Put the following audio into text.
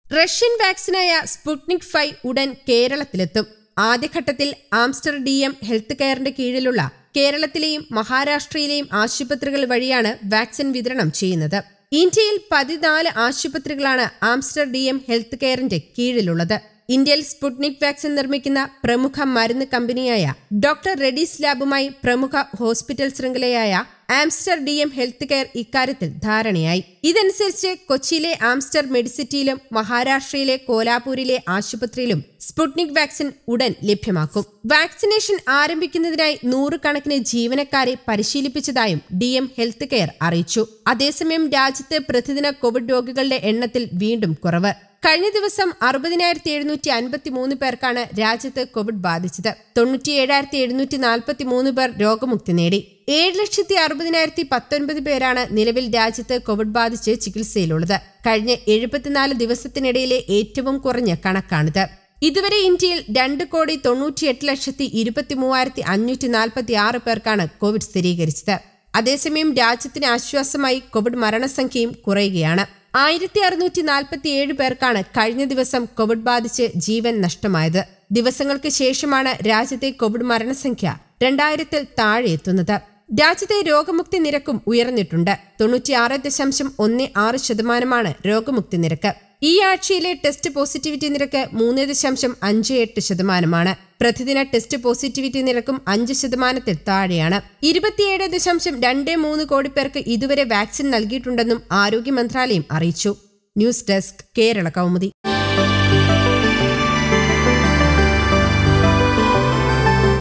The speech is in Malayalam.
റഷ്യൻ വാക്സിനായ സ്പുട്നിക് ഫൈവ് ഉടൻ കേരളത്തിലെത്തും ആദ്യഘട്ടത്തിൽ ആംസ്റ്റർ ഡി എം ഹെൽത്ത് കെയറിന്റെ കീഴിലുള്ള കേരളത്തിലെയും മഹാരാഷ്ട്രയിലെയും ആശുപത്രികൾ വഴിയാണ് വാക്സിൻ വിതരണം ചെയ്യുന്നത് ഇന്ത്യയിൽ പതിനാല് ആശുപത്രികളാണ് ആംസ്റ്റർ ഡി എം ഹെൽത്ത് കെയറിന്റെ കീഴിലുള്ളത് ഇന്ത്യയിൽ സ്പുട്നിക് വാക്സിൻ നിർമ്മിക്കുന്ന പ്രമുഖ മരുന്ന് കമ്പനിയായ ഡോക്ടർ റെഡീസ് ലാബുമായി പ്രമുഖ ഹോസ്പിറ്റൽ ശൃംഖലയായ Aster D M health care ഇക്കാര്യത്തിൽ ധാരണയായി ഇതനുസരിച്ച് കൊച്ചിയിലെ ആംസ്റ്റർ മെഡിസിറ്റിയിലും മഹാരാഷ്ട്രയിലെ കോലാപൂരിലെ ആശുപത്രിയിലും സ്പുട്നിക് വാക്സിൻ ഉടൻ ലഭ്യമാക്കും വാക്സിനേഷൻ ആരംഭിക്കുന്നതിനായി നൂറുകണക്കിന് ജീവനക്കാരെ പരിശീലിപ്പിച്ചതായും ഡി എം ഹെൽത്ത് കെയർ അറിയിച്ചു അതേസമയം രാജ്യത്ത് പ്രതിദിന കോവിഡ് രോഗികളുടെ എണ്ണത്തിൽ വീണ്ടും കുറവ് കഴിഞ്ഞ ദിവസം അറുപതിനായിരത്തി എഴുന്നൂറ്റി അൻപത്തി മൂന്ന് പേർക്കാണ് രാജ്യത്ത് കോവിഡ് ബാധിച്ചത് തൊണ്ണൂറ്റി ഏഴായിരത്തി എഴുന്നൂറ്റി നാൽപ്പത്തി മൂന്ന് പേർ രോഗമുക്തി നേടി ഏഴ് ലക്ഷത്തി അറുപതിനായിരത്തി പത്തൊൻപത് പേരാണ് നിലവിൽ രാജ്യത്ത് കോവിഡ് ബാധിച്ച് ചികിത്സയിലുള്ളത് കഴിഞ്ഞ എഴുപത്തിനാല് ദിവസത്തിനിടയിലെ ഏറ്റവും കുറഞ്ഞ കണക്കാണിത് ഇതുവരെ ഇന്ത്യയിൽ രണ്ട് കോടി തൊണ്ണൂറ്റിയെട്ട് ലക്ഷത്തി ഇരുപത്തി മൂവായിരത്തി അഞ്ഞൂറ്റി നാൽപ്പത്തി ആറ് പേർക്കാണ് കോവിഡ് സ്ഥിരീകരിച്ചത് അതേസമയം രാജ്യത്തിന് ആശ്വാസമായി കോവിഡ് മരണസംഖ്യയും കുറയുകയാണ് ആയിരത്തി അറുന്നൂറ്റി നാൽപ്പത്തി ഏഴ് പേർക്കാണ് കഴിഞ്ഞ ദിവസം കോവിഡ് ബാധിച്ച് ജീവൻ നഷ്ടമായത് ദിവസങ്ങൾക്ക് ശേഷമാണ് രാജ്യത്തെ കോവിഡ് മരണസംഖ്യ രണ്ടായിരത്തിൽ താഴെ എത്തുന്നത് രാജ്യത്തെ രോഗമുക്തി നിരക്കും ഉയർന്നിട്ടുണ്ട് തൊണ്ണൂറ്റിയാറ് ദശാംശം ഒന്ന് ആറ് ശതമാനമാണ് രോഗമുക്തി നിരക്ക് ഈ ആഴ്ചയിലെ ടെസ്റ്റ് പോസിറ്റിവിറ്റി നിരക്ക് മൂന്ന് ദശാംശം അഞ്ച് എട്ട് ശതമാനമാണ് പ്രതിദിന ടെസ്റ്റ് പോസിറ്റിവിറ്റി നിരക്കും അഞ്ച് ശതമാനത്തിൽ താഴെയാണ് ഇരുപത്തിയേഴ് ദശാംശം രണ്ട് മൂന്ന് കോടി പേർക്ക് ഇതുവരെ വാക്സിൻ നൽകിയിട്ടുണ്ടെന്നും ആരോഗ്യ മന്ത്രാലയം അറിയിച്ചു ന്യൂസ് ഡെസ്ക് കേരള കൗമുദി